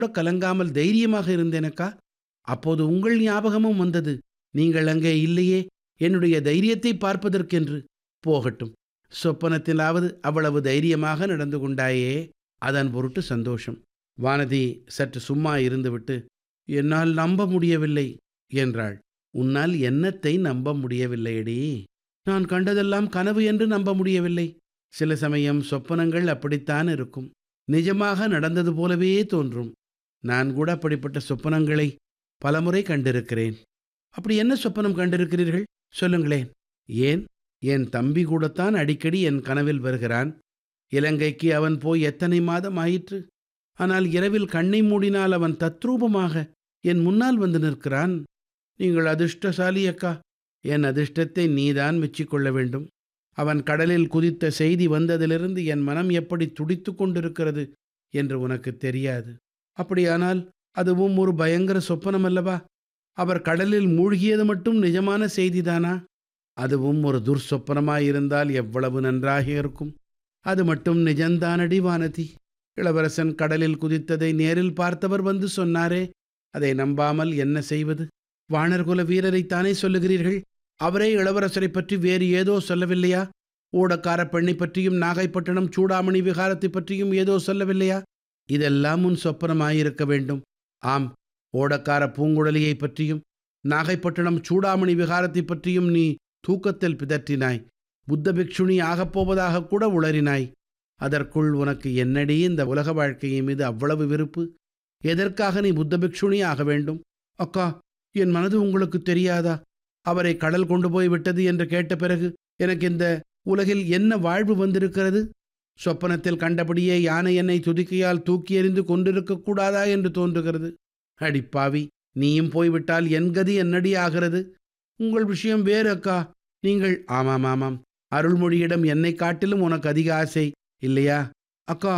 கூட கலங்காமல் தைரியமாக இருந்தேனக்கா அப்போது உங்கள் ஞாபகமும் வந்தது நீங்கள் அங்கே இல்லையே என்னுடைய தைரியத்தை பார்ப்பதற்கென்று போகட்டும் சொப்பனத்திலாவது அவ்வளவு தைரியமாக நடந்து கொண்டாயே அதன் பொருட்டு சந்தோஷம் வானதி சற்று சும்மா இருந்துவிட்டு என்னால் நம்ப முடியவில்லை என்றாள் உன்னால் என்னத்தை நம்ப முடியவில்லையடி நான் கண்டதெல்லாம் கனவு என்று நம்ப முடியவில்லை சில சமயம் சொப்பனங்கள் அப்படித்தான் இருக்கும் நிஜமாக நடந்தது போலவே தோன்றும் நான் கூட அப்படிப்பட்ட சொப்பனங்களை பலமுறை கண்டிருக்கிறேன் அப்படி என்ன சொப்பனம் கண்டிருக்கிறீர்கள் சொல்லுங்களேன் ஏன் என் தம்பி கூடத்தான் அடிக்கடி என் கனவில் வருகிறான் இலங்கைக்கு அவன் போய் எத்தனை மாதம் ஆயிற்று ஆனால் இரவில் கண்ணை மூடினால் அவன் தத்ரூபமாக என் முன்னால் வந்து நிற்கிறான் நீங்கள் அதிர்ஷ்டசாலி அக்கா என் அதிர்ஷ்டத்தை நீதான் மெச்சிக்கொள்ள வேண்டும் அவன் கடலில் குதித்த செய்தி வந்ததிலிருந்து என் மனம் எப்படி துடித்து கொண்டிருக்கிறது என்று உனக்கு தெரியாது அப்படியானால் அதுவும் ஒரு பயங்கர சொப்பனம் அல்லவா அவர் கடலில் மூழ்கியது மட்டும் நிஜமான செய்திதானா அதுவும் ஒரு துர்சொப்பனமாயிருந்தால் எவ்வளவு நன்றாக இருக்கும் அது மட்டும் நிஜந்தானடி வானதி இளவரசன் கடலில் குதித்ததை நேரில் பார்த்தவர் வந்து சொன்னாரே அதை நம்பாமல் என்ன செய்வது வானர்குல வீரரைத்தானே சொல்லுகிறீர்கள் அவரே இளவரசரை பற்றி வேறு ஏதோ சொல்லவில்லையா ஊடக்கார பெண்ணை பற்றியும் நாகைப்பட்டினம் சூடாமணி விகாரத்தை பற்றியும் ஏதோ சொல்லவில்லையா இதெல்லாம் உன் சொப்பனமாயிருக்க வேண்டும் ஆம் ஓடக்கார பூங்குழலியை பற்றியும் நாகைப்பட்டினம் சூடாமணி விகாரத்தை பற்றியும் நீ தூக்கத்தில் பிதற்றினாய் புத்த பிக்ஷுனி ஆகப்போவதாக கூட உளறினாய் அதற்குள் உனக்கு என்னடி இந்த உலக வாழ்க்கையின் மீது அவ்வளவு வெறுப்பு எதற்காக நீ புத்த பிக்ஷுனி ஆக வேண்டும் அக்கா என் மனது உங்களுக்கு தெரியாதா அவரை கடல் கொண்டு போய் விட்டது என்று கேட்ட பிறகு எனக்கு இந்த உலகில் என்ன வாழ்வு வந்திருக்கிறது சொப்பனத்தில் கண்டபடியே யானை என்னை துதிக்கையால் தூக்கி எறிந்து கொண்டிருக்க கூடாதா என்று தோன்றுகிறது அடிப்பாவி நீயும் போய்விட்டால் என் கதி என்னடி ஆகிறது உங்கள் விஷயம் வேறு அக்கா நீங்கள் ஆமாம் ஆமாம் அருள்மொழியிடம் என்னை காட்டிலும் உனக்கு அதிக ஆசை இல்லையா அக்கா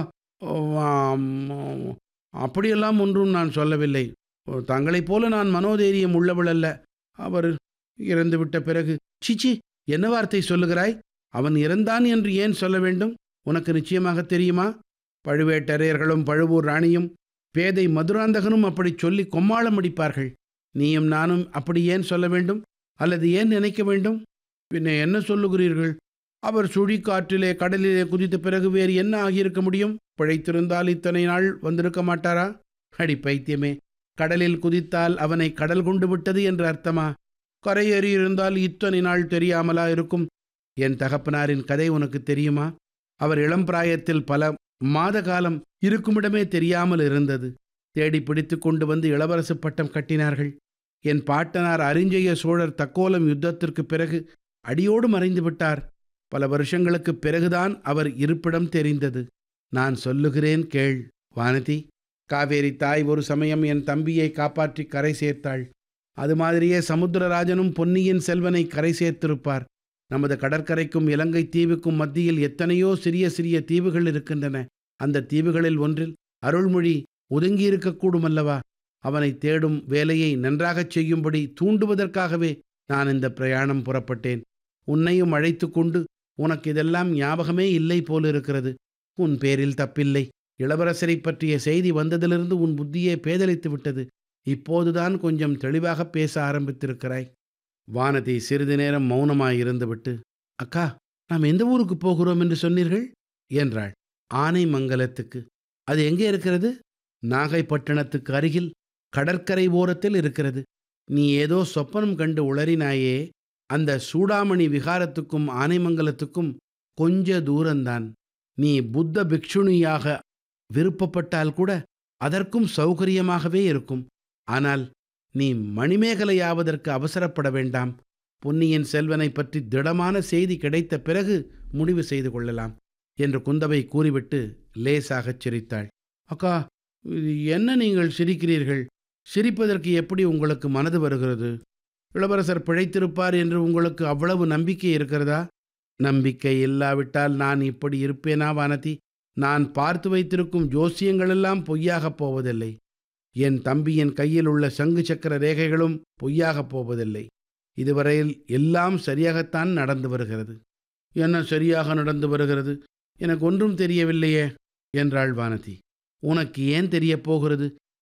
ஆம், அப்படியெல்லாம் ஒன்றும் நான் சொல்லவில்லை தங்களைப் போல நான் மனோதைரியம் உள்ளவள் அல்ல அவர் இறந்துவிட்ட பிறகு சிச்சி என்ன வார்த்தை சொல்லுகிறாய் அவன் இறந்தான் என்று ஏன் சொல்ல வேண்டும் உனக்கு நிச்சயமாக தெரியுமா பழுவேட்டரையர்களும் பழுவூர் ராணியும் பேதை மதுராந்தகனும் அப்படி சொல்லி கொம்மாளம் அடிப்பார்கள் நீயும் நானும் அப்படி ஏன் சொல்ல வேண்டும் அல்லது ஏன் நினைக்க வேண்டும் பின்ன என்ன சொல்லுகிறீர்கள் அவர் சுழிக்காற்றிலே கடலிலே குதித்த பிறகு வேறு என்ன ஆகியிருக்க முடியும் பிழைத்திருந்தால் இத்தனை நாள் வந்திருக்க மாட்டாரா அடி பைத்தியமே கடலில் குதித்தால் அவனை கடல் கொண்டு விட்டது என்று அர்த்தமா கரையேறி இருந்தால் இத்தனை நாள் தெரியாமலா இருக்கும் என் தகப்பனாரின் கதை உனக்கு தெரியுமா அவர் இளம் பிராயத்தில் பல மாத காலம் இருக்குமிடமே தெரியாமல் இருந்தது தேடி பிடித்து கொண்டு வந்து இளவரசு பட்டம் கட்டினார்கள் என் பாட்டனார் அரிஞ்சய சோழர் தக்கோலம் யுத்தத்திற்கு பிறகு அடியோடு மறைந்து விட்டார் பல வருஷங்களுக்குப் பிறகுதான் அவர் இருப்பிடம் தெரிந்தது நான் சொல்லுகிறேன் கேள் வானதி காவேரி தாய் ஒரு சமயம் என் தம்பியை காப்பாற்றி கரை சேர்த்தாள் அது மாதிரியே சமுத்திரராஜனும் பொன்னியின் செல்வனை கரை சேர்த்திருப்பார் நமது கடற்கரைக்கும் இலங்கை தீவுக்கும் மத்தியில் எத்தனையோ சிறிய சிறிய தீவுகள் இருக்கின்றன அந்த தீவுகளில் ஒன்றில் அருள்மொழி ஒதுங்கியிருக்கக்கூடும் அல்லவா அவனை தேடும் வேலையை நன்றாகச் செய்யும்படி தூண்டுவதற்காகவே நான் இந்த பிரயாணம் புறப்பட்டேன் உன்னையும் அழைத்து கொண்டு உனக்கு இதெல்லாம் ஞாபகமே இல்லை போலிருக்கிறது உன் பேரில் தப்பில்லை இளவரசரை பற்றிய செய்தி வந்ததிலிருந்து உன் புத்தியே பேதலித்து விட்டது இப்போதுதான் கொஞ்சம் தெளிவாக பேச ஆரம்பித்திருக்கிறாய் வானதி சிறிது நேரம் மௌனமாய் இருந்துவிட்டு அக்கா நாம் எந்த ஊருக்கு போகிறோம் என்று சொன்னீர்கள் என்றாள் ஆனைமங்கலத்துக்கு அது எங்கே இருக்கிறது நாகைப்பட்டினத்துக்கு அருகில் கடற்கரை ஓரத்தில் இருக்கிறது நீ ஏதோ சொப்பனம் கண்டு உளறினாயே அந்த சூடாமணி விகாரத்துக்கும் ஆனைமங்கலத்துக்கும் கொஞ்ச தூரந்தான் நீ புத்த பிக்ஷுணியாக விருப்பப்பட்டால் கூட அதற்கும் சௌகரியமாகவே இருக்கும் ஆனால் நீ மணிமேகலையாவதற்கு அவசரப்பட வேண்டாம் பொன்னியின் செல்வனை பற்றி திடமான செய்தி கிடைத்த பிறகு முடிவு செய்து கொள்ளலாம் என்று குந்தவை கூறிவிட்டு லேசாகச் சிரித்தாள் அக்கா இது என்ன நீங்கள் சிரிக்கிறீர்கள் சிரிப்பதற்கு எப்படி உங்களுக்கு மனது வருகிறது இளவரசர் பிழைத்திருப்பார் என்று உங்களுக்கு அவ்வளவு நம்பிக்கை இருக்கிறதா நம்பிக்கை இல்லாவிட்டால் நான் இப்படி இருப்பேனா வானதி நான் பார்த்து வைத்திருக்கும் ஜோசியங்களெல்லாம் பொய்யாகப் போவதில்லை என் தம்பியின் கையில் உள்ள சங்கு சக்கர ரேகைகளும் பொய்யாகப் போவதில்லை இதுவரையில் எல்லாம் சரியாகத்தான் நடந்து வருகிறது என்ன சரியாக நடந்து வருகிறது எனக்கு ஒன்றும் தெரியவில்லையே என்றாள் வானதி உனக்கு ஏன் தெரியப் போகிறது